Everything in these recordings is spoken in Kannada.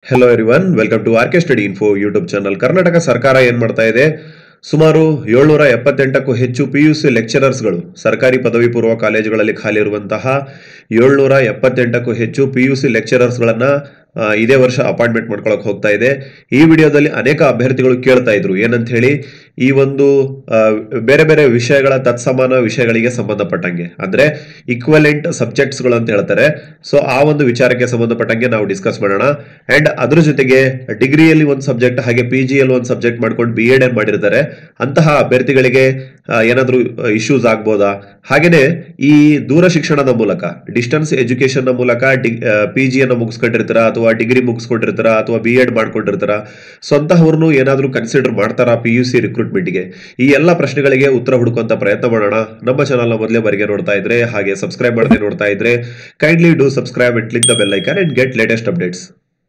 hello everyone welcome to R K study info YouTube channel Karnataka ಸರ್ಕಾರ ಏನ್ ಮಾಡ್ತಾ ಇದೆ ಸುಮಾರು ಏಳ್ನೂರ ಎಪ್ಪತ್ತೆಂಟಕ್ಕೂ ಹೆಚ್ಚು ಪಿ ಯು ಸಿ ಲೆಕ್ಚರರ್ಸ್ಗಳು ಸರ್ಕಾರಿ ಪದವಿ ಪೂರ್ವ ಕಾಲೇಜುಗಳಲ್ಲಿ ಖಾಲಿ ಇರುವಂತಹ ಏಳ್ನೂರ ಎಪ್ಪತ್ತೆಂಟಕ್ಕೂ ಹೆಚ್ಚು ಪಿ ಯು ಸಿ ಲೆಕ್ಚರರ್ಸ್ಗಳನ್ನ ಆ, ಇದೇ ವರ್ಷ ಅಪಾಯಿಂಟ್ಮೆಂಟ್ ಮಾಡ್ಕೊಳಕ್ ಹೋಗ್ತಾ ಇದೆ ಈ ವಿಡಿಯೋದಲ್ಲಿ ಅನೇಕ ಅಭ್ಯರ್ಥಿಗಳು ಕೇಳ್ತಾ ಇದ್ರು ಏನಂತ ಹೇಳಿ ಈ ಒಂದು ಆ, ಬೇರೆ ಬೇರೆ ವಿಷಯಗಳ ತತ್ಸಮಾನ ವಿಷಯಗಳಿಗೆ ಸಂಬಂಧಪಟ್ಟಂಗೆ ಅಂದ್ರೆ ಇಕ್ವಲೆಂಟ್ ಸಬ್ಜೆಕ್ಟ್ಸ್ಗಳು ಅಂತ ಹೇಳ್ತಾರೆ ಸೊ ಆ ಒಂದು ವಿಚಾರಕ್ಕೆ ಸಂಬಂಧಪಟ್ಟಂಗೆ ನಾವು ಡಿಸ್ಕಸ್ ಮಾಡೋಣ ಅಂಡ್ ಅದ್ರ ಜೊತೆಗೆ ಡಿಗ್ರಿಯಲ್ಲಿ ಒಂದು ಸಬ್ಜೆಕ್ಟ್ ಹಾಗೆ ಪಿ ಜಿಯಲ್ಲಿ ಒಂದು ಸಬ್ಜೆಕ್ಟ್ ಮಾಡ್ಕೊಂಡು ಬಿ ಎಡ್ ಮಾಡಿರ್ತಾರೆ ಅಂತಹ ಅಭ್ಯರ್ಥಿಗಳಿಗೆ ಆ, ಏನಾದ್ರೂ ಇಶ್ಯೂಸ್ ಆಗ್ಬೋದಾ ಹಾಗೇನೆ ಈ ದೂರ ಶಿಕ್ಷಣದ ಮೂಲಕ ಡಿಸ್ಟೆನ್ಸ್ ಎಜುಕೇಶನ್ ನ ಮೂಲಕ ಪಿ ಜಿಯನ್ನು ಮುಗಿಸ್ಕೊಂಡಿರ್ತಾರ ಅಥವಾ ಡಿಗ್ರಿ ಮುಗಿಸ್ಕೊಂಡಿರ್ತಾರ ಅಥವಾ ಬಿ ಎಡ್ ಮಾಡ್ಕೊಂಡಿರ್ತಾರ ಸ್ವಂತಹವ್ರನ್ನು ಏನಾದ್ರೂ ಕನ್ಸಿಡರ್ ಮಾಡ್ತಾರಾ ಪಿ ಯು ಸಿ ರಿಕ್ರೂಟ್ಮೆಂಟ್ಗೆ ಈ ಎಲ್ಲ ಪ್ರಶ್ನೆಗಳಿಗೆ ಉತ್ತರ ಹುಡುಕುವಂತ ಪ್ರಯತ್ನ ಮಾಡೋಣ ನಮ್ಮ ಚಾನಲ್ ಮೊದಲೇ ಬರಿಗೆ ನೋಡ್ತಾ ಇದ್ರೆ ಹಾಗೆ ಸಬ್ಸ್ಕ್ರೈಬ್ ಮಾಡದೆ ನೋಡ್ತಾ ಇದ್ರೆ kindly do subscribe and click the bell icon and get latest updates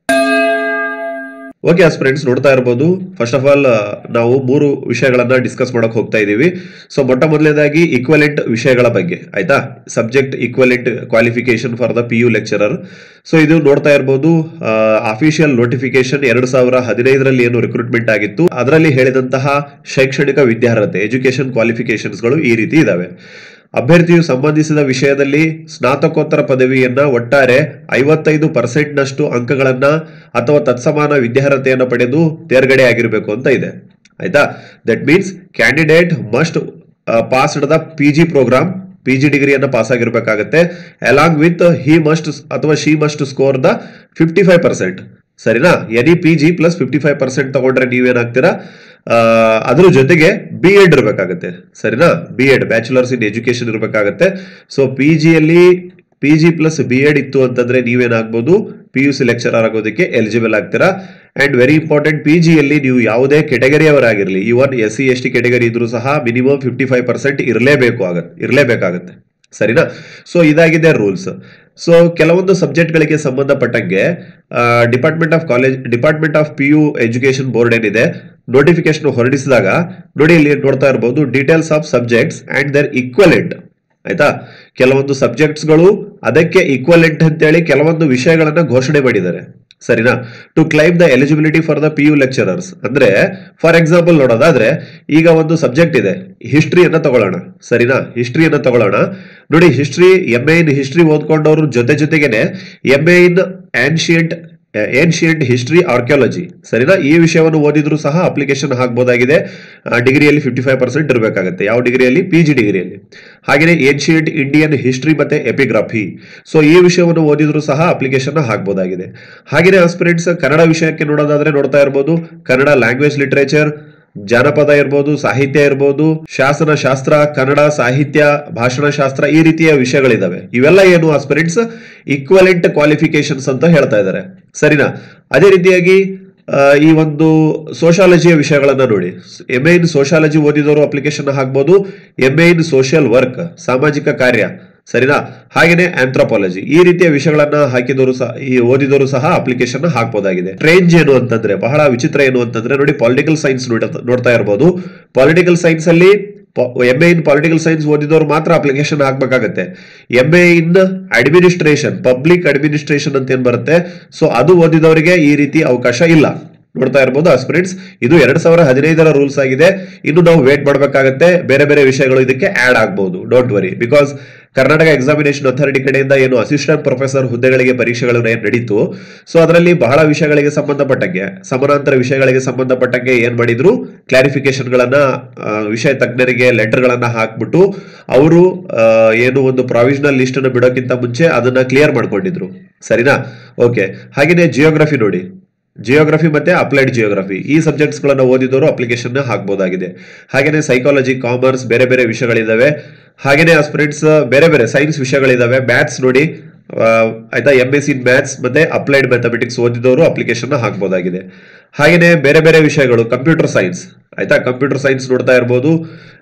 okay friends ನೋಡ್ತಾ ಇರ್ಬೋದು ಫಸ್ಟ್ ಆಫ್ ಆಲ್ ನಾವು ಮೂರು ವಿಷಯಗಳನ್ನ ಡಿಸ್ಕಸ್ ಮಾಡಕ್ ಹೋಗ್ತಾ ಇದೀವಿ ಸೊ ಮೊಟ್ಟ ಮೊದಲನೇದಾಗಿ ಈಕ್ವಲೆಂಟ್ ವಿಷಯಗಳ ಬಗ್ಗೆ ಆಯ್ತಾ subject equivalent qualification for the P U lecturer so ಇದು ನೋಡ್ತಾ ಇರ್ಬೋದು ಅಫಿಷಿಯಲ್ ನೋಟಿಫಿಕೇಶನ್ ಎರಡು ಸಾವಿರ ಹದಿನೈದರಲ್ಲಿ ಏನು ರಿಕ್ರೂಟ್ಮೆಂಟ್ ಆಗಿತ್ತು ಅದರಲ್ಲಿ ಹೇಳಿದಂತಹ ಶೈಕ್ಷಣಿಕ ವಿದ್ಯಾರ್ಹತೆ ಎಜುಕೇಶನ್ ಕ್ವಾಲಿಫಿಕೇಶನ್ಸ್ಗಳು ಈ ರೀತಿ ಇದಾವೆ ಅಭ್ಯರ್ಥಿಯು ಸಂಬಂಧಿಸಿದ ವಿಷಯದಲ್ಲಿ ಸ್ನಾತಕೋತ್ತರ ಪದವಿಯನ್ನ ಒಟ್ಟಾರೆ ಐವತ್ತೈದು ಪರ್ಸೆಂಟ್ ನಷ್ಟು ಅಂಕಗಳನ್ನ ಅಥವಾ ತತ್ಸಮಾನ ವಿದ್ಯಾರ್ಹತೆಯನ್ನು ಪಡೆದು ತೇರ್ಗಡೆ ಆಗಿರಬೇಕು ಅಂತ ಇದೆ ಆಯ್ತಾ that means candidate must passed the P G program P G ಡಿಗ್ರಿಯನ್ನು ಪಾಸ್ ಆಗಿರ್ಬೇಕಾಗತ್ತೆ ಅಲಾಂಗ್ ವಿತ್ ಹಿ ಮಸ್ಟ್ ಅಥವಾ she must score the fifty five percent ಸರಿನಾ any P G plus fifty five percent ತಗೊಂಡ್ರೆ ನೀವೇನಾಗ್ತೀರಾ ಆ, ಅದ್ರ ಜೊತೆಗೆ ಬಿ ಎಡ್ ಇರಬೇಕಾಗತ್ತೆ ಸರಿನಾ B Ed bachelors in education ಇರಬೇಕಾಗತ್ತೆ ಸೊ ಪಿ ಜಿಯಲ್ಲಿ P G plus B Ed ಇತ್ತು ಅಂತಂದ್ರೆ ನೀವೇನಾಗ್ಬೋದು ಪಿ ಯು ಸಿ ಲೆಕ್ಚರರ್ ಆಗೋದಕ್ಕೆ ಎಲಿಜಿಬಲ್ ಆಗ್ತೀರಾ ಅಂಡ್ ವೆರಿ ಇಂಪಾರ್ಟೆಂಟ್ ಪಿ ಜಿಯಲ್ಲಿ ನೀವು ಯಾವುದೇ ಕೆಟಗರಿಯವರಾಗಿರಲಿ even S C S T category ಇದ್ರೂ ಸಹ ಮಿನಿಮಮ್ ಫಿಫ್ಟಿ ಫೈವ್ ಪರ್ಸೆಂಟ್ ಇರಲೇಬೇಕು ಆಗತ್ತೆ ಇರಲೇಬೇಕಾಗತ್ತೆ ಸರಿನಾ ಸೊ ಇದಾಗಿದೆ ರೂಲ್ಸ್ ಸೊ ಕೆಲವೊಂದು ಸಬ್ಜೆಕ್ಟ್ಗಳಿಗೆ ಸಂಬಂಧಪಟ್ಟಂಗೆ department of college department of P U education board ಏನಿದೆ ನೋಟಿಫಿಕೇಶನ್ ಹೊರಡಿಸಿದಾಗ ನೋಡಿ ಇಲ್ಲಿ ನೋಡ್ತಾ ಇರಬಹುದು details of subjects and their equivalent ಆಯ್ತಾ ಕೆಲವೊಂದು ಸಬ್ಜೆಕ್ಟ್ಸ್ಗಳು ಅದಕ್ಕೆ ಈಕ್ವಲೆಂಟ್ ಅಂತೇಳಿ ಕೆಲವೊಂದು ವಿಷಯಗಳನ್ನ ಘೋಷಣೆ ಮಾಡಿದ್ದಾರೆ ಸರಿನಾ to claim the eligibility for the P U lecturers ಅಂದ್ರೆ ಫಾರ್ ಎಕ್ಸಾಂಪಲ್ ನೋಡೋದಾದ್ರೆ ಈಗ ಒಂದು ಸಬ್ಜೆಕ್ಟ್ ಇದೆ ಹಿಸ್ಟ್ರಿಯನ್ನ ತಗೊಳ್ಳೋಣ ಸರಿನಾ ಹಿಸ್ಟ್ರಿಯನ್ನ ತಗೊಳ್ಳೋಣ ನೋಡಿ history M A in history ಓದ್ಕೊಂಡವ್ರ ಜೊತೆ ಜೊತೆಗೇನೆ M A in ancient ancient history archaeology ಸರಿನಾ ಈ ವಿಷಯವನ್ನು ಓದಿದ್ರು ಸಹ ಅಪ್ಲಿಕೇಶನ್ ಹಾಕ್ಬೋದಾಗಿದೆ ಡಿಗ್ರಿಯಲ್ಲಿ ಫಿಫ್ಟಿ ಫೈವ್ ಪರ್ಸೆಂಟ್ ಇರಬೇಕಾಗುತ್ತೆ ಯಾವ ಡಿಗ್ರಿಯಲ್ಲಿ ಪಿ ಜಿ ಡಿಗ್ರಿಯಲ್ಲಿ ಹಾಗೆಯೇ ಏನ್ಶಿಯಂಟ್ ಇಂಡಿಯನ್ ಹಿಸ್ಟ್ರಿ ಮತ್ತೆ ಎಪಿಗ್ರಫಿ ಸೊ ಈ ವಿಷಯವನ್ನು ಓದಿದ್ರು ಸಹ ಅಪ್ಲಿಕೇಶನ್ ಹಾಕ್ಬೋದಾಗಿದೆ ಹಾಗೆಯೇ ಆಸ್ಪಿರೆಂಟ್ಸ್ ಕನ್ನಡ ವಿಷಯಕ್ಕೆ ನೋಡೋದಾದ್ರೆ ನೋಡ್ತಾ ಇರ್ಬೋದು ಕನ್ನಡ ಲ್ಯಾಂಗ್ವೇಜ್ ಲಿಟರೇಚರ್ ಜಾನಪದ ಇರ್ಬೋದು ಸಾಹಿತ್ಯ ಇರ್ಬೋದು ಶಾಸನ ಶಾಸ್ತ್ರ ಕನ್ನಡ ಸಾಹಿತ್ಯ ಭಾಷಣ ಶಾಸ್ತ್ರ ಈ ರೀತಿಯ ವಿಷಯಗಳಿದಾವೆ ಇವೆಲ್ಲ ಏನು ಆಸ್ಪಿರೆಂಟ್ಸ್ ಈಕ್ವಲೆಂಟ್ ಕ್ವಾಲಿಫಿಕೇಶನ್ಸ್ ಅಂತ ಹೇಳ್ತಾ ಇದ್ದಾರೆ ಸರಿನಾ ಅದೇ ರೀತಿಯಾಗಿ ಆ, ಈ ಒಂದು ಸೋಶಾಲಜಿಯ ವಿಷಯಗಳನ್ನ ನೋಡಿ ಎಂ ಎ ಇನ್ ಸೋಶಾಲಜಿ ಓದಿದವರು ಅಪ್ಲಿಕೇಶನ್ ಹಾಕ್ಬೋದು M A in social work ಸಾಮಾಜಿಕ ಕಾರ್ಯ ಸರಿನಾ ಹಾಗೇನೆ ಆಂಥ್ರೋಪಾಲಜಿ ಈ ರೀತಿಯ ವಿಷಯಗಳನ್ನ ಹಾಕಿದವರು ಸಹ ಈ ಓದಿದವರು ಸಹ ಅಪ್ಲಿಕೇಶನ್ ಹಾಕ್ಬೋದಾಗಿದೆ ಟ್ರೇಂಜ್ ಏನು ಅಂತಂದ್ರೆ ಬಹಳ ವಿಚಿತ್ರ ಏನು ಅಂತಂದ್ರೆ ನೋಡಿ ಪೊಲಿಟಿಕಲ್ ಸೈನ್ಸ್ ನೋಡ್ತಾ ಇರಬಹುದು ಪೊಲಿಟಿಕಲ್ ಸೈನ್ಸ್ ಅಲ್ಲಿ M A in political science ಓದಿದವರು ಮಾತ್ರ ಅಪ್ಲಿಕೇಶನ್ ಹಾಕ್ಬೇಕಾಗತ್ತೆ M A in administration public administration ಅಂತ ಏನ್ ಬರುತ್ತೆ ಸೊ ಅದು ಓದಿದವರಿಗೆ ಈ ರೀತಿ ಅವಕಾಶ ಇಲ್ಲ ನೋಡ್ತಾ ಇರ್ಬೋದು ಆಸ್ಪಿರೆಂಟ್ಸ್ ಇದು ಎರಡ್ ಸಾವಿರ ಹದಿನೈದರ ರೂಲ್ಸ್ ಆಗಿದೆ ಇನ್ನು ನಾವು ವೇಟ್ ಮಾಡಬೇಕಾಗತ್ತೆ ಬೇರೆ ಬೇರೆ ವಿಷಯಗಳು ಇದಕ್ಕೆ ಆಡ್ ಆಗಬಹುದು don't worry because Karnataka examination authority ಕಡೆಯಿಂದ ಏನು ಅಸಿಸ್ಟೆಂಟ್ ಪ್ರೊಫೆಸರ್ ಹುದ್ದೆಗಳಿಗೆ ಪರೀಕ್ಷೆಗಳು ಏನ್ ನಡೀತು ಸೊ ಅದರಲ್ಲಿ ಬಹಳ ವಿಷಯಗಳಿಗೆ ಸಂಬಂಧಪಟ್ಟಂಗೆ ಸಮಾನಾಂತರ ವಿಷಯಗಳಿಗೆ ಸಂಬಂಧಪಟ್ಟಂಗೆ ಏನ್ ಮಾಡಿದ್ರು ಕ್ಲಾರಿಫಿಕೇಶನ್ ಗಳನ್ನ ಆ, ವಿಷಯ ತಜ್ಞರಿಗೆ ಲೆಟರ್ ಗಳನ್ನ ಹಾಕ್ಬಿಟ್ಟು ಅವರು ಆ, ಏನು ಒಂದು ಪ್ರಾವಿಷನಲ್ ಲಿಸ್ಟ್ ಅನ್ನು ಬಿಡೋಕ್ಕಿಂತ ಮುಂಚೆ ಅದನ್ನ ಕ್ಲಿಯರ್ ಮಾಡ್ಕೊಂಡಿದ್ರು ಸರಿನಾ ಓಕೆ ಹಾಗೇನೆ ಜಿಯೋಗ್ರಫಿ ನೋಡಿ ಜಿಯೋಗ್ರಫಿ ಮತ್ತೆ ಅಪ್ಲೈಡ್ ಜಿಯೋಗ್ರಫಿ ಈ ಸಬ್ಜೆಕ್ಟ್ಸ್ ಗಳನ್ನ ಓದಿದವರು ಅಪ್ಲಿಕೇಶನ್ ಹಾಕ್ಬೋದಾಗಿದೆ ಹಾಗೇನೆ ಸೈಕಾಲಜಿ ಕಾಮರ್ಸ್ ಬೇರೆ ಬೇರೆ ವಿಷಯಗಳಿದಾವೆ ಹಾಗೇನೆ ಆಸ್ಪಿರೆಂಟ್ಸ್ ಬೇರೆ ಬೇರೆ ಸೈನ್ಸ್ ವಿಷಯಗಳಿದಾವೆ ಮ್ಯಾಥ್ಸ್ ನೋಡಿ ಆ, ಆಯ್ತಾ ಎಂ ಎಸ್ ಇನ್ ಮ್ಯಾಥ್ಸ್ ಮತ್ತೆ ಅಪ್ಲೈಡ್ ಮ್ಯಾಥಮೆಟಿಕ್ಸ್ ಓದಿದವರು ಅಪ್ಲಿಕೇಶನ್ ಹಾಕ್ಬೋದಾಗಿದೆ ಹಾಗೇನೆ ಬೇರೆ ಬೇರೆ ವಿಷಯಗಳು ಕಂಪ್ಯೂಟರ್ ಸೈನ್ಸ್ ಆಯ್ತಾ ಕಂಪ್ಯೂಟರ್ ಸೈನ್ಸ್ ನೋಡ್ತಾ ಇರ್ಬೋದು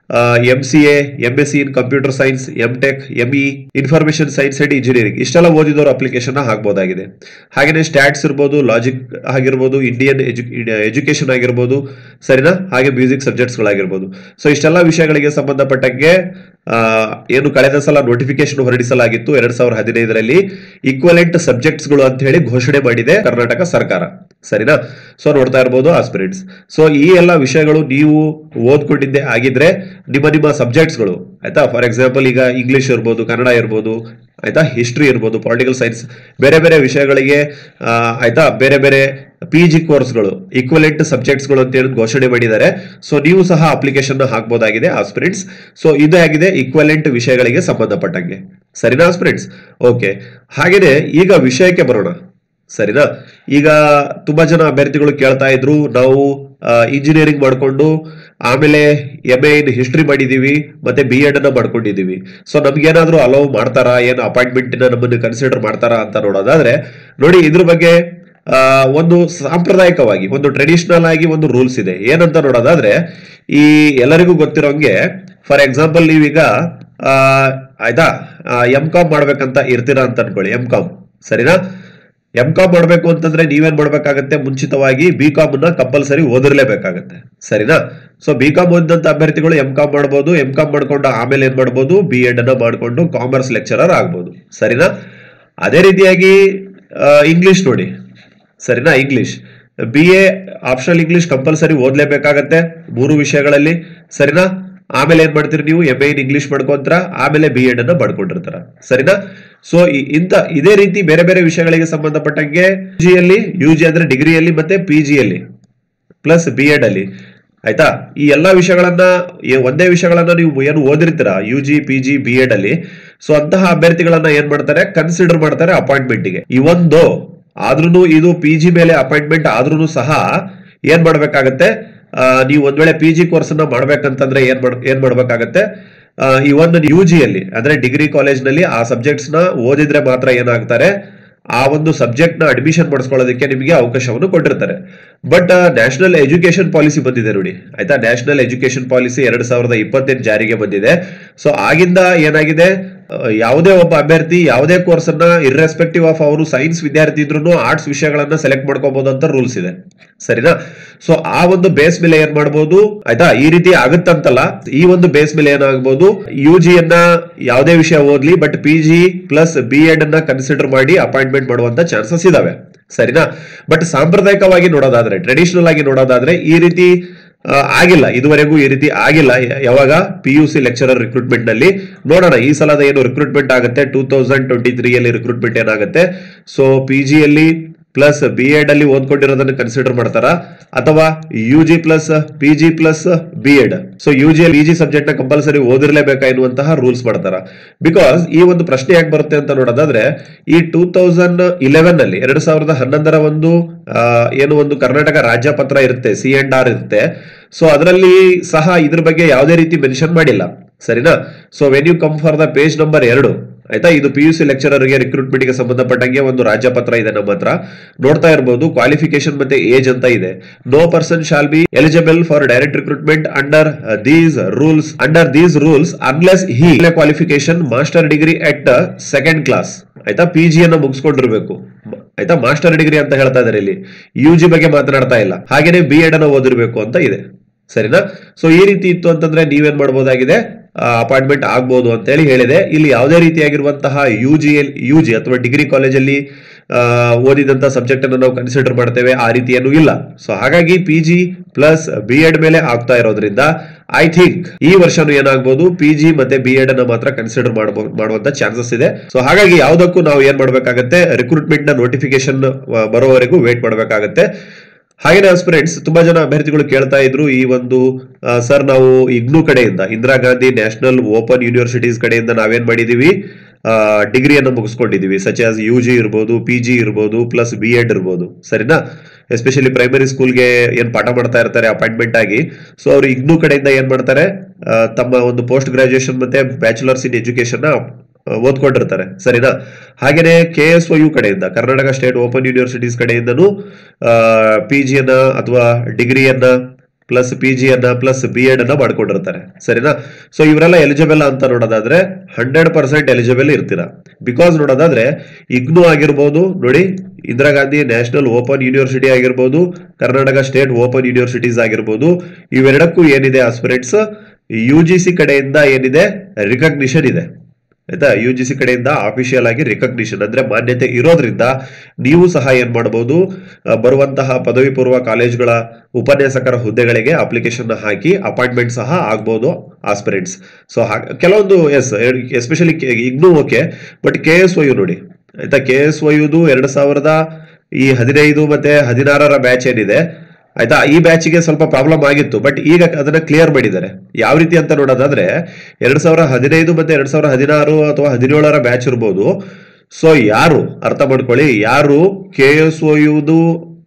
M C A M S C in computer science M tech M E information science and engineering ಇಷ್ಟೆಲ್ಲ ಓದಿದವರು ಅಪ್ಲಿಕೇಶನ್ ಹಾಕ್ಬೋದಾಗಿದೆ ಹಾಗೇನೆ ಸ್ಟ್ಯಾಟ್ಸ್ ಇರ್ಬೋದು ಲಾಜಿಕ್ ಆಗಿರ್ಬೋದು ಇಂಡಿಯನ್ ಎಜುಕೇಶನ್ ಆಗಿರ್ಬೋದು ಸರಿನಾ ಹಾಗೆ ಮ್ಯೂಸಿಕ್ ಸಬ್ಜೆಕ್ಟ್ಸ್ಗಳಾಗಿರ್ಬೋದು ಸೊ ಇಷ್ಟೆಲ್ಲ ವಿಷಯಗಳಿಗೆ ಸಂಬಂಧಪಟ್ಟಂಗೆ ಆ, ಏನು ಕಳೆದ ಸಲ ನೋಟಿಫಿಕೇಶನ್ ಹೊರಡಿಸಲಾಗಿತ್ತು ಎರಡ್ ಸಾವಿರದ ಹದಿನೈದರಲ್ಲಿ ಈಕ್ವಲೆಂಟ್ ಸಬ್ಜೆಕ್ಟ್ಸ್ಗಳು ಅಂತ ಹೇಳಿ ಘೋಷಣೆ ಮಾಡಿದೆ ಕರ್ನಾಟಕ ಸರ್ಕಾರ ಸರಿನಾ ಸೊ ನೋಡ್ತಾ ಇರ್ಬೋದು ಆಸ್ಪಿರೆಂಟ್ಸ್ ಸೊ ಈ ಎಲ್ಲ ವಿಷಯಗಳು ನೀವು ಓದ್ಕೊಂಡಿದ್ದೆ ಆಗಿದ್ರೆ ನಿಮ್ಮ ನಿಮ್ಮ ಸಬ್ಜೆಕ್ಟ್ಸ್ಗಳು ಆಯ್ತಾ ಫಾರ್ ಎಕ್ಸಾಂಪಲ್ ಈಗ ಇಂಗ್ಲಿಷ್ ಇರ್ಬೋದು ಕನ್ನಡ ಇರ್ಬೋದು ಆಯ್ತಾ ಹಿಸ್ಟ್ರಿ ಇರ್ಬೋದು ಪೊಲಿಟಿಕಲ್ ಸೈನ್ಸ್ ಬೇರೆ ಬೇರೆ ವಿಷಯಗಳಿಗೆ ಆ, ಆಯ್ತಾ ಬೇರೆ ಬೇರೆ ಪಿ ಜಿ ಕೋರ್ಸ್ಗಳು ಈಕ್ವಲೆಂಟ್ ಸಬ್ಜೆಕ್ಟ್ಸ್ಗಳು ಅಂತ ಹೇಳಿ ಘೋಷಣೆ ಮಾಡಿದ್ದಾರೆ ಸೊ ನೀವು ಸಹ ಅಪ್ಲಿಕೇಶನ್ ಹಾಕ್ಬೋದಾಗಿದೆ ಆಸ್ಪಿರೆಂಟ್ಸ್ ಸೊ ಇದೇ ಆಗಿದೆ ಈಕ್ವಲೆಂಟ್ ವಿಷಯಗಳಿಗೆ ಸಂಬಂಧಪಟ್ಟಂಗೆ ಸರಿನಾ ಆಸ್ಪಿರೆಂಟ್ಸ್ ಓಕೆ ಹಾಗೇನೆ ಈಗ ವಿಷಯಕ್ಕೆ ಬರೋಣ ಸರಿನಾ ಈಗ ತುಂಬಾ ಜನ ಅಭ್ಯರ್ಥಿಗಳು ಕೇಳ್ತಾ ಇದ್ರು ನಾವು ಇಂಜಿನಿಯರಿಂಗ್ ಮಾಡ್ಕೊಂಡು ಆಮೇಲೆ ಎಂ ಎ ಇನ್ ಹಿಸ್ಟ್ರಿ ಮಾಡಿದೀವಿ ಮತ್ತೆ ಬಿ ಎಡ್ ಅನ್ನ ಮಾಡ್ಕೊಂಡಿದೀವಿ ಸೊ ನಮ್ಗೇನಾದ್ರೂ ಅಲೋವ್ ಮಾಡ್ತಾರಾ ಏನು ಅಪಾಯಿಂಟ್ಮೆಂಟ್ ನಮ್ಮನ್ನು ಕನ್ಸಿಡರ್ ಮಾಡ್ತಾರಾ ಅಂತ ನೋಡೋದಾದ್ರೆ ನೋಡಿ ಇದ್ರ ಬಗ್ಗೆ ಆ, ಒಂದು ಸಾಂಪ್ರದಾಯಿಕವಾಗಿ ಒಂದು ಟ್ರೆಡಿಷನಲ್ ಆಗಿ ಒಂದು ರೂಲ್ಸ್ ಇದೆ ಏನಂತ ನೋಡೋದಾದ್ರೆ ಈ ಎಲ್ಲರಿಗೂ ಗೊತ್ತಿರೋಂಗೆ ಫಾರ್ ಎಕ್ಸಾಂಪಲ್ ನೀವೀಗ ಆ, ಆಯ್ತಾ ಎಂ ಕಾಮ್ ಮಾಡ್ಬೇಕಂತ ಇರ್ತೀರಾ ಅಂತ ಅನ್ಕೊಳ್ಳಿ ಎಂ ಕಾಮ್ ಸರಿನಾ ಎಂ ಕಾಮ್ ಮಾಡ್ಬೇಕು ಅಂತಂದ್ರೆ ನೀವೇನ್ ಮಾಡ್ಬೇಕಾಗತ್ತೆ ಮುಂಚಿತವಾಗಿ ಬಿ ಕಾಮ್ ನ ಕಂಪಲ್ಸರಿ ಓದಿರ್ಲೇಬೇಕಾಗತ್ತೆ ಸರಿನಾ ಸೊ ಬಿ ಕಾಮ್ ಓದಿದಂತ ಅಭ್ಯರ್ಥಿಗಳು ಎಂ ಕಾಮ್ ಮಾಡ್ಬೋದು ಎಂ ಕಾಮ್ ಮಾಡ್ಕೊಂಡು ಆಮೇಲೆ ಏನ್ ಮಾಡ್ಬೋದು ಬಿ ಎಡ್ ಅನ್ನ ಮಾಡ್ಕೊಂಡು ಕಾಮರ್ಸ್ ಲೆಕ್ಚರರ್ ಆಗ್ಬೋದು ಸರಿನಾ ಅದೇ ರೀತಿಯಾಗಿ ಇಂಗ್ಲಿಷ್ ನೋಡಿ ಸರಿನಾ English B A optional English compulsory ಓದ್ಲೇಬೇಕಾಗತ್ತೆ ಮೂರು ವಿಷಯಗಳಲ್ಲಿ ಸರಿನಾ ಆಮೇಲೆ ಏನ್ ಮಾಡ್ತೀರಿ ನೀವು ಎಂ ಎನ್ ಇಂಗ್ಲಿಷ್ ಮಾಡ್ಕೊಂತೀರ ಆಮೇಲೆ ಬಿ ಎಡ್ ಅನ್ನ ಮಾಡ್ಕೊಂಡಿರ್ತಾರ ಸರಿನಾ ಸೊ ಇಂತ ಇದೇ ರೀತಿ ಬೇರೆ ಬೇರೆ ವಿಷಯಗಳಿಗೆ ಸಂಬಂಧಪಟ್ಟಂಗೆ ಜಿ ಅಲ್ಲಿ ಯು ಜಿ ಅಂದ್ರೆ ಡಿಗ್ರಿಯಲ್ಲಿ ಮತ್ತೆ ಪಿ ಜಿಯಲ್ಲಿ ಪ್ಲಸ್ ಬಿ ಎಡ್ ಅಲ್ಲಿ ಆಯ್ತಾ ಈ ಎಲ್ಲಾ ವಿಷಯಗಳನ್ನ ಏ- ಒಂದೇ ವಿಷಯಗಳನ್ನ ನೀವು ಏನು ಓದಿರ್ತೀರಾ U G P G B Ed ಅಲ್ಲಿ ಸೊ ಅಂತಹ ಅಭ್ಯರ್ಥಿಗಳನ್ನ ಏನ್ ಮಾಡ್ತಾರೆ ಕನ್ಸಿಡರ್ ಮಾಡ್ತಾರೆ ಅಪಾಯಿಂಟ್ಮೆಂಟ್ ಗೆ ಇವೊಂದು ಆದ್ರೂ ಇದು ಪಿ ಜಿ ಮೇಲೆ ಅಪಾಯಿಂಟ್ಮೆಂಟ್ ಆದ್ರೂ ಸಹ ಏನ್ ಮಾಡ್ಬೇಕಾಗತ್ತೆ ಆ, ನೀವು ಒಂದ್ ವೇಳೆ ಪಿ ಜಿ ಕೋರ್ಸ್ ಅನ್ನ ಮಾಡ್ಬೇಕಂತಂದ್ರೆ ಏನ್ ಮಾಡ್ ಏನ್ ಮಾಡ್ಬೇಕಾಗತ್ತೆ ಆ, ಈ ಒಂದು ಯು ಜಿಯಲ್ಲಿ ಅಂದ್ರೆ ಡಿಗ್ರಿ ಕಾಲೇಜ್ ನಲ್ಲಿ ಆ ಸಬ್ಜೆಕ್ಟ್ಸ್ ನ ಓದಿದ್ರೆ ಮಾತ್ರ ಏನಾಗ್ತಾರೆ ಆ ಒಂದು ಸಬ್ಜೆಕ್ಟ್ ನ ಅಡ್ಮಿಷನ್ ಮಾಡಿಸ್ಕೊಳ್ಳೋದಕ್ಕೆ ನಿಮಗೆ ಅವಕಾಶವನ್ನು ಕೊಟ್ಟಿರ್ತಾರೆ ಬಟ್ ನ್ಯಾಷನಲ್ ಎಜುಕೇಶನ್ ಪಾಲಿಸಿ ಬಂದಿದೆ ನೋಡಿ ಆಯ್ತಾ ನ್ಯಾಷನಲ್ ಎಜುಕೇಶನ್ ಪಾಲಿಸಿ ಎರಡ್ ಸಾವಿರದ ಇಪ್ಪತ್ತೆಂಟು ಜಾರಿಗೆ ಬಂದಿದೆ ಸೊ ಆಗಿಂದ ಏನಾಗಿದೆ ಆ, ಯಾವುದೇ ಒಬ್ಬ ಅಭ್ಯರ್ಥಿ ಯಾವುದೇ ಕೋರ್ಸ್ ಅನ್ನ ಇರ್ರೆಸ್ಪೆಕ್ಟಿವ್ ಆಫ್ ಅವರು ಸೈನ್ಸ್ ವಿದ್ಯಾರ್ಥಿ ಇದ್ರು ಆರ್ಟ್ಸ್ ವಿಷಯಗಳನ್ನ ಸೆಲೆಕ್ಟ್ ಮಾಡ್ಕೋಬಹುದು ಅಂತ ರೂಲ್ಸ್ ಇದೆ ಸರಿನಾ ಸೊ ಆ ಒಂದು ಬೇಸ್ ಮೇಲೆ ಏನ್ ಮಾಡ್ಬೋದು ಆಯ್ತಾ ಈ ರೀತಿ ಆಗುತ್ತಂತಲ್ಲ ಈ ಒಂದು ಬೇಸ್ ಮೇಲೆ ಏನಾಗಬಹುದು ಯು ಜಿ ಅನ್ನ ಯಾವುದೇ ವಿಷಯ ಓದ್ಲಿ but P G plus B Ed ಅನ್ನ ಕನ್ಸಿಡರ್ ಮಾಡಿ ಅಪಾಯಿಂಟ್ಮೆಂಟ್ ಮಾಡುವಂತ ಚಾನ್ಸಸ್ ಇದಾವೆ ಸರಿನಾ ಬಟ್ ಸಾಂಪ್ರದಾಯಿಕವಾಗಿ ನೋಡೋದಾದ್ರೆ ಟ್ರೆಡಿಷನಲ್ ಆಗಿ ನೋಡೋದಾದ್ರೆ ಈ ರೀತಿ ಆ, ಆಗಿಲ್ಲ ಇದುವರೆಗೂ ಈ ರೀತಿ ಆಗಿಲ್ಲ ಯ- ಯಾವಾಗ P U C lecturer recruitment ನಲ್ಲಿ ನೋಡೋಣ ಈ ಸಲದ ಏನು ರಿಕ್ರೂಟ್ಮೆಂಟ್ ಆಗುತ್ತೆ ಟೂ ತೌಸಂಡ್ ಟ್ವೆಂಟಿ ತ್ರೀ ಅಲ್ಲಿ ರಿಕ್ರೂಟ್ಮೆಂಟ್ ಏನಾಗುತ್ತೆ ಸೊ ಪಿ ಜಿ ಅಲ್ಲಿ ಪ್ಲಸ್ ಬಿ ಎಡ್ ಅಲ್ಲಿ ಓದ್ಕೊಂಡಿರೋದನ್ನ ಕನ್ಸಿಡರ್ ಮಾಡ್ತಾರ ಅಥವಾ U G plus P G plus B Ed so U G P G subject ನ ಕಂಪಲ್ಸರಿ ಓದಿರ್ಲೇಬೇಕಾ ಎನ್ನುವಂತಹ ರೂಲ್ಸ್ ಮಾಡ್ತಾರ ಬಿಕಾಸ್ ಈ ಒಂದು ಪ್ರಶ್ನೆ ಯಾಕೆ ಬರುತ್ತೆ ಅಂತ ನೋಡೋದಾದ್ರೆ ಈ ಟೂ ತೌಸಂಡ್ ಇಲೆವೆನ್ ಅಲ್ಲಿ ಎರಡ್ ಸಾವಿರದ ಹನ್ನೊಂದರ ಒಂದು ಆ, ಏನು ಒಂದು ಕರ್ನಾಟಕ ರಾಜ್ಯ ಪತ್ರ ಇರುತ್ತೆ ಸಿ ಅಂಡ್ ಆರ್ ಇರುತ್ತೆ ಸೊ ಅದರಲ್ಲಿ ಸಹ ಇದ್ರ ಬಗ್ಗೆ ಯಾವುದೇ ರೀತಿ ಮೆನ್ಷನ್ ಮಾಡಿಲ್ಲ ಸರಿನಾ so when you come for the page number ಎರಡು ಆಯ್ತಾ ಇದು ಪಿ ಯು ಸಿ ಲೆಕ್ಚರರ್ಗೆ ರಿಕ್ರೂಟ್ಮೆಂಟ್ ಗೆ ಸಂಬಂಧಪಟ್ಟಂಗೆ ಒಂದು ರಾಜ್ಯ ಪತ್ರ ಇದೆ ನಮ್ಮ ಹತ್ರ ನೋಡ್ತಾ ಇರಬಹುದು ಕ್ವಾಲಿಫಿಕೇಶನ್ ಮತ್ತೆ ಏಜ್ ಅಂತ ಇದೆ no person shall be eligible for direct recruitment under these rules under these rules unless he qualification master degree at second class ಆಯ್ತಾ ಪಿ ಜಿ ಅನ್ನ ಮುಗಿಸ್ಕೊಂಡಿರ್ಬೇಕು ಆಯ್ತಾ ಮಾಸ್ಟರ್ ಡಿಗ್ರಿ ಅಂತ ಹೇಳ್ತಾ ಇದಾರೆ ಇಲ್ಲಿ ಯು ಜಿ ಬಗ್ಗೆ ಮಾತನಾಡ್ತಾ ಇಲ್ಲ ಹಾಗೇನೆ ಬಿ ಎಡ್ ಅನ್ನ ಓದಿರ್ಬೇಕು ಅಂತ ಇದೆ ಸರಿನಾ ಸೊ ಈ ರೀತಿ ಇತ್ತು ಅಂತಂದ್ರೆ ನೀವೇನ್ ಮಾಡಬಹುದಾಗಿದೆ ಅಪಾಯಿಂಟ್ಮೆಂಟ್ ಆಗ್ಬೋದು ಅಂತ ಹೇಳಿ ಹೇಳಿದೆ ಇಲ್ಲಿ ಯಾವುದೇ ರೀತಿಯಾಗಿರುವಂತಹ ಯು ಜಿ ಯು ಜಿ ಅಥವಾ ಡಿಗ್ರಿ ಕಾಲೇಜಲ್ಲಿ ಓದಿದಂತ ಸಬ್ಜೆಕ್ಟ್ ಅನ್ನು ನಾವು ಕನ್ಸಿಡರ್ ಮಾಡ್ತೇವೆ ಆ ರೀತಿ ಏನೂ ಇಲ್ಲ ಸೊ ಹಾಗಾಗಿ P G plus B Ed ಮೇಲೆ ಆಗ್ತಾ ಇರೋದ್ರಿಂದ ಐ ಥಿಂಕ್ ಈ ವರ್ಷನೂ ಏನಾಗ್ಬೋದು ಪಿ ಜಿ ಮತ್ತೆ ಬಿ ಎಡ್ ಅನ್ನ ಮಾತ್ರ ಕನ್ಸಿಡರ್ ಮಾಡಬಹುದು ಮಾಡುವಂತ ಚಾನ್ಸಸ್ ಇದೆ ಸೊ ಹಾಗಾಗಿ ಯಾವುದಕ್ಕೂ ನಾವು ಏನ್ ಮಾಡ್ಬೇಕಾಗತ್ತೆ ರಿಕ್ರೂಟ್ಮೆಂಟ್ ನ ನೋಟಿಫಿಕೇಶನ್ ಬರೋವರೆಗೂ ವೇಟ್ ಮಾಡ್ಬೇಕಾಗತ್ತೆ ಹಾಗೇನೆ ಆಸ್ಪಿರೆಂಟ್ಸ್ ತುಂಬಾ ಜನ ಅಭ್ಯರ್ಥಿಗಳು ಕೇಳ್ತಾ ಇದ್ರು ಈ ಒಂದು ಸರ್ ನಾವು ಇಗ್ನೂ ಕಡೆಯಿಂದ Indira Gandhi national open universities ಕಡೆಯಿಂದ ನಾವೇನ್ ಮಾಡಿದೀವಿ ಡಿಗ್ರಿಯನ್ನು ಮುಗಿಸ್ಕೊಂಡಿದೀವಿ ಸಚ್ ಆಸ್ ಯು ಜಿ ಇರ್ಬೋದು ಪಿ ಜಿ ಇರ್ಬೋದು ಪ್ಲಸ್ ಬಿ ಎಡ್ ಇರ್ಬೋದು ಸರಿನಾ ಎಸ್ಪೆಷಲಿ ಪ್ರೈಮರಿ ಸ್ಕೂಲ್ಗೆ ಏನ್ ಪಾಠ ಮಾಡ್ತಾ ಇರ್ತಾರೆ ಅಪಾಯಿಂಟ್ಮೆಂಟ್ ಆಗಿ ಸೊ ಅವರು ಇಗ್ನೂ ಕಡೆಯಿಂದ ಏನ್ ಮಾಡ್ತಾರೆ ಆ, ತಮ್ಮ ಒಂದು ಪೋಸ್ಟ್ ಗ್ರಾಜುಯೇಷನ್ ಮತ್ತೆ ಬ್ಯಾಚುಲರ್ಸ್ ಇನ್ ಎಜುಕೇಶನ್ ಓದ್ಕೊಂಡಿರ್ತಾರೆ ಸರಿನಾ ಹಾಗೇನೆ ಕೆ ಎಸ್ ಒ ಯು ಕಡೆಯಿಂದ ಕರ್ನಾಟಕ ಸ್ಟೇಟ್ ಓಪನ್ ಯೂನಿವರ್ಸಿಟೀಸ್ ಕಡೆಯಿಂದನೂ ಪಿ ಜಿಯನ್ನ ಅಥವಾ ಡಿಗ್ರಿಯನ್ನ ಪ್ಲಸ್ ಪಿ ಜಿಯನ್ನ ಪ್ಲಸ್ ಬಿ ಎಡ್ ಅನ್ನ ಮಾಡ್ಕೊಂಡಿರ್ತಾರೆ ಸರಿನಾ ಸೊ ಇವರೆಲ್ಲ ಎಲಿಜಿಬಲ್ ಅಂತ ನೋಡೋದಾದ್ರೆ ಹಂಡ್ರೆಡ್ ಪರ್ಸೆಂಟ್ ಎಲಿಜಿಬಲ್ ಇರ್ತೀರಾ ಬಿಕಾಸ್ ನೋಡೋದಾದ್ರೆ ಇಗ್ನು ಆಗಿರ್ಬೋದು ನೋಡಿ Indira Gandhi national open university ಆಗಿರ್ಬೋದು ಕರ್ನಾಟಕ ಸ್ಟೇಟ್ ಓಪನ್ ಯೂನಿವರ್ಸಿಟೀಸ್ ಆಗಿರ್ಬೋದು ಇವೆರಡಕ್ಕೂ ಏನಿದೆ ಆಸ್ಪಿರೆಂಟ್ಸ್ ಯು ಜಿ ಸಿ ಕಡೆಯಿಂದ ಏನಿದೆ ರಿಕಗ್ನಿಷನ್ ಇದೆ ಆಯ್ತಾ ಯು ಜಿ ಸಿ ಕಡೆಯಿಂದ ಅಫಿಷಿಯಲ್ ಆಗಿ ರಿಕಗ್ನಿಷನ್ ಅಂದ್ರೆ ಮಾನ್ಯತೆ ಇರೋದ್ರಿಂದ ನೀವು ಸಹ ಏನ್ ಮಾಡಬಹುದು ಆ, ಬರುವಂತಹ ಪದವಿ ಪೂರ್ವ ಕಾಲೇಜುಗಳ ಉಪನ್ಯಾಸಕರ ಹುದ್ದೆಗಳಿಗೆ ಅಪ್ಲಿಕೇಶನ್ ಹಾಕಿ ಅಪಾಯಿಂಟ್ಮೆಂಟ್ ಸಹ ಆಗ್ಬೋದು ಆಸ್ಪಿರೆಂಟ್ಸ್ ಸೊ ಕೆಲವೊಂದು S especially IGNOU okay but K S U ನೋಡಿ ಆಯ್ತಾ ಕೆ ಎಸ್ ಯುದು ಎರಡ್ ಸಾವಿರದ ಈ ಹದಿನೈದು ಮತ್ತೆ ಹದಿನಾರರ ಬ್ಯಾಚ್ ಏನಿದೆ ಆಯ್ತಾ ಈ ಬ್ಯಾಚಿಗೆ ಸ್ವಲ್ಪ ಪ್ರಾಬ್ಲಮ್ ಆಗಿತ್ತು ಬಟ್ ಈಗ ಅದನ್ನ ಕ್ಲಿಯರ್ ಮಾಡಿದ್ದಾರೆ ಯಾವ ರೀತಿ ಅಂತ ನೋಡೋದಾದ್ರೆ ಎರಡ್ ಸಾವಿರ ಹದಿನೈದು ಮತ್ತೆ ಎರಡ್ ಸಾವಿರ ಹದಿನಾರು ಅಥವಾ ಹದಿನೇಳರ ಬ್ಯಾಚ್ ಇರ್ಬೋದು ಸೊ ಯಾರು ಅರ್ಥ ಮಾಡ್ಕೊಳ್ಳಿ ಯಾರು ಕೆ ಎಸ್ ಯುದು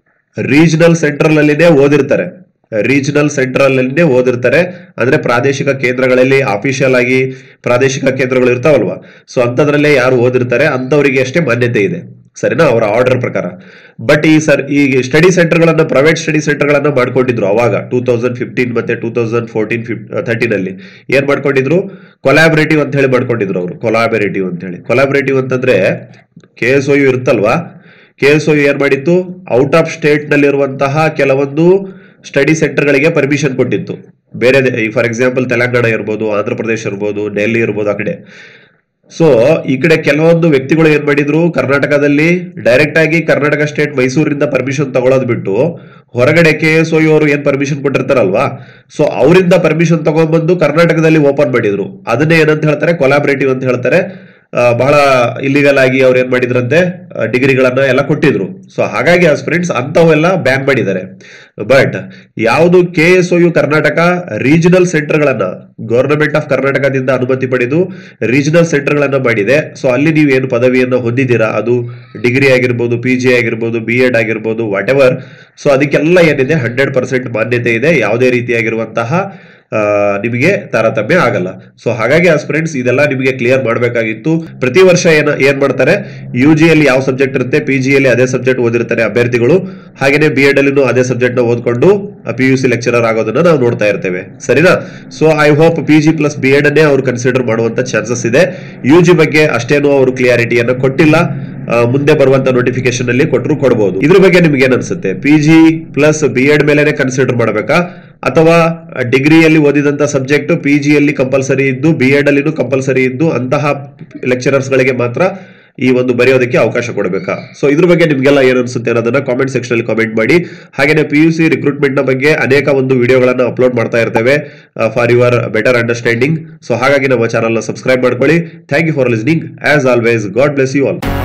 ರೀಜನಲ್ ಸೆಂಟ್ರಲ್ ಅಲ್ಲಿನೇ ಓದಿರ್ತಾರೆ ರೀಜನಲ್ ಸೆಂಟ್ರಲ್ ಅಲ್ಲಿನೇ ಓದಿರ್ತಾರೆ ಅಂದ್ರೆ ಪ್ರಾದೇಶಿಕ ಕೇಂದ್ರಗಳಲ್ಲಿ ಅಫಿಷಿಯಲ್ ಆಗಿ ಪ್ರಾದೇಶಿಕ ಕೇಂದ್ರಗಳು ಇರ್ತಾವಲ್ವಾ ಸೊ ಅಂತದ್ರಲ್ಲೇ ಯಾರು ಓದಿರ್ತಾರೆ ಅಂತವರಿಗೆ ಅಷ್ಟೇ ಮಾನ್ಯತೆ ಇದೆ ಸರಿನಾ ಅವರ ಆರ್ಡರ್ ಪ್ರಕಾರ ಬಟ್ ಈ ಸರ್ ಈ ಸ್ಟಡಿ ಸೆಂಟರ್ಗಳನ್ನ ಪ್ರೈವೇಟ್ ಸ್ಟಡಿ ಸೆಂಟರ್ಗಳನ್ನ ಮಾಡ್ಕೊಂಡಿದ್ರು ಅವಾಗ ಟೂ ತೌಸಂಡ್ ಫಿಫ್ಟೀನ್ ಮತ್ತೆ ಟೂ ತೌಸಂಡ್ ಫೋರ್ಟೀನ್ ಥರ್ಟೀನ್ ಅಲ್ಲಿ ಏನ್ ಮಾಡ್ಕೊಂಡಿದ್ರು ಕೊಲಾಬರೇಟಿವ್ ಅಂತ ಹೇಳಿ ಮಾಡ್ಕೊಂಡಿದ್ರು ಅವರು ಕೊಲಾಬರೇಟಿವ್ ಅಂತ ಹೇಳಿ ಕೊಲಾಬರೇಟಿವ್ ಅಂತಂದ್ರೆ ಕೆ ಎಸ್ ಯು ಇರುತ್ತಲ್ವಾ ಕೆ ಎಸ್ ಯು ಏನ್ ಮಾಡಿತ್ತು ಔಟ್ ಆಫ್ ಸ್ಟೇಟ್ ನಲ್ಲಿರುವಂತಹ ಕೆಲವೊಂದು ಸ್ಟಡಿ ಸೆಂಟರ್ಗಳಿಗೆ ಪರ್ಮಿಷನ್ ಕೊಟ್ಟಿತ್ತು ಬೇರೆ ಫಾರ್ ಎಕ್ಸಾಂಪಲ್ ತೆಲಂಗಾಣ ಇರ್ಬೋದು ಆಂಧ್ರ ಪ್ರದೇಶ ಇರ್ಬೋದು ಡೆಲ್ಲಿ ಇರ್ಬೋದು ಆ ಕಡೆ ಸೊ ಈ ಕಡೆ ಕೆಲವೊಂದು ವ್ಯಕ್ತಿಗಳು ಏನ್ ಮಾಡಿದ್ರು ಕರ್ನಾಟಕದಲ್ಲಿ ಡೈರೆಕ್ಟ್ ಆಗಿ ಕರ್ನಾಟಕ ಸ್ಟೇಟ್ ಮೈಸೂರಿಂದ ಪರ್ಮಿಷನ್ ತಗೊಳ್ಳೋದು ಬಿಟ್ಟು ಹೊರಗಡೆ ಕೆ ಎಸ್ ಅವರು ಏನ್ ಪರ್ಮಿಷನ್ ಕೊಟ್ಟಿರ್ತಾರಲ್ವಾ ಸೊ ಅವರಿಂದ ಪರ್ಮಿಷನ್ ತಗೊಂಡ್ಬಂದು ಕರ್ನಾಟಕದಲ್ಲಿ ಓಪನ್ ಮಾಡಿದ್ರು ಅದನ್ನೇ ಏನಂತ ಹೇಳ್ತಾರೆ ಕೊಲಾಬರೇಟಿವ್ ಅಂತ ಹೇಳ್ತಾರೆ ಆ, ಬಹಳ ಇಲ್ಲಿಗಲ್ ಆಗಿ ಅವ್ರು ಏನ್ ಮಾಡಿದ್ರಂತೆ ಡಿಗ್ರಿಗಳನ್ನ ಎಲ್ಲ ಕೊಟ್ಟಿದ್ರು ಸೊ ಹಾಗಾಗಿ ಆಸ್ಪಿರೆಂಟ್ಸ್ ಅಂತವೆಲ್ಲ ಬ್ಯಾನ್ ಮಾಡಿದ್ದಾರೆ ಬಟ್ ಯಾವುದು K S U Karnataka regional ಸೆಂಟರ್ಗಳನ್ನ ಗವರ್ನಮೆಂಟ್ ಆಫ್ ಕರ್ನಾಟಕದಿಂದ ಅನುಮತಿ ಪಡೆದು ರೀಜನಲ್ ಸೆಂಟರ್ಗಳನ್ನ ಮಾಡಿದೆ ಸೊ ಅಲ್ಲಿ ನೀವು ಏನು ಪದವಿಯನ್ನು ಹೊಂದಿದ್ದೀರಾ ಅದು ಡಿಗ್ರಿ ಆಗಿರ್ಬೋದು ಪಿ ಜಿ ಆಗಿರ್ಬೋದು ಬಿ ಎಡ್ ಆಗಿರ್ಬೋದು ವಾಟ್ ಎವರ್ ಸೊ ಅದಕ್ಕೆಲ್ಲ ಏನಿದೆ ಹಂಡ್ರೆಡ್ ಪರ್ಸೆಂಟ್ ಮಾನ್ಯತೆ ಇದೆ ಯಾವುದೇ ರೀತಿಯಾಗಿರುವಂತಹ ಆ, ನಿಮಗೆ ತಾರತಮ್ಯ ಆಗಲ್ಲ ಸೊ ಹಾಗಾಗಿ ಆಸ್ಪಿರೆಂಟ್ಸ್ ಇದೆಲ್ಲ ನಿಮಗೆ ಕ್ಲಿಯರ್ ಮಾಡಬೇಕಾಗಿತ್ತು ಪ್ರತಿ ವರ್ಷ ಏನ ಏನ್ ಮಾಡ್ತಾರೆ ಯು ಜಿಯಲ್ಲಿ ಯಾವ ಸಬ್ಜೆಕ್ಟ್ ಇರುತ್ತೆ ಪಿ ಜಿಯಲ್ಲಿ ಅದೇ ಸಬ್ಜೆಕ್ಟ್ ಓದಿರ್ತಾರೆ ಅಭ್ಯರ್ಥಿಗಳು ಹಾಗೇನೆ ಬಿ ಎಡ್ ಅಲ್ಲಿನೂ ಅದೇ ಸಬ್ಜೆಕ್ಟ್ ನ ಓದ್ಕೊಂಡು ಪಿ ಯು ಸಿ ಲೆಕ್ಚರರ್ ಆಗೋದನ್ನ ನಾವು ನೋಡ್ತಾ ಇರ್ತೇವೆ ಸರಿನಾ so I hope P G plus B Ed ಅನ್ನೇ ಅವ್ರು ಕನ್ಸಿಡರ್ ಮಾಡುವಂತ ಚಾನ್ಸಸ್ ಇದೆ ಯು ಜಿ ಬಗ್ಗೆ ಅಷ್ಟೇನೂ ಅವರು ಕ್ಲಿಯಾರಿಟಿಯನ್ನು ಕೊಟ್ಟಿಲ್ಲ ಆ, ಮುಂದೆ ಬರುವಂತ ನೋಟಿಫಿಕೇಶನ್ ಅಲ್ಲಿ ಕೊಟ್ಟರು ಕೊಡಬಹುದು ಇದ್ರ ಬಗ್ಗೆ ನಿಮ್ಗೆ ಏನ್ ಅನ್ಸುತ್ತೆ P G plus B Ed ಮೇಲೆನೆ ಕನ್ಸಿಡರ್ ಮಾಡಬೇಕಾ ಅಥವಾ ಡಿಗ್ರಿಯಲ್ಲಿ ಓದಿದಂತ ಸಬ್ಜೆಕ್ಟ್ ಪಿ ಜಿಯಲ್ಲಿ ಕಂಪಲ್ಸರಿ ಇದ್ದು ಬಿ ಎಡ್ ಅಲ್ಲಿನೂ ಕಂಪಲ್ಸರಿ ಇದ್ದು ಅಂತಹ ಲೆಕ್ಚರರ್ಸ್ ಗಳಿಗೆ ಮಾತ್ರ ಈ ಒಂದು ಬರೆಯೋದಕ್ಕೆ ಅವಕಾಶ ಕೊಡಬೇಕಾ ಸೊ ಇದ್ರ ಬಗ್ಗೆ ನಿಮ್ಗೆಲ್ಲ ಏನ್ ಅನ್ಸುತ್ತೆ ಅನ್ನೋದನ್ನ ಕಾಮೆಂಟ್ ಸೆಕ್ಷನ್ ಅಲ್ಲಿ ಕಾಮೆಂಟ್ ಮಾಡಿ ಹಾಗೇನೆ ಪಿ ಯು ಸಿ ರಿಕ್ರೂಟ್ಮೆಂಟ್ ನ ಬಗ್ಗೆ ಅನೇಕ ಒಂದು ವಿಡಿಯೋಗಳನ್ನ ಅಪ್ಲೋಡ್ ಮಾಡ್ತಾ ಇರ್ತೇವೆ for your better understanding so ಹಾಗಾಗಿ ನಮ್ಮ ಚಾನಲ್ ನ ಸಬ್ಸ್ಕ್ರೈಬ್ ಮಾಡ್ಕೊಳ್ಳಿ thank you for listening as always god bless you all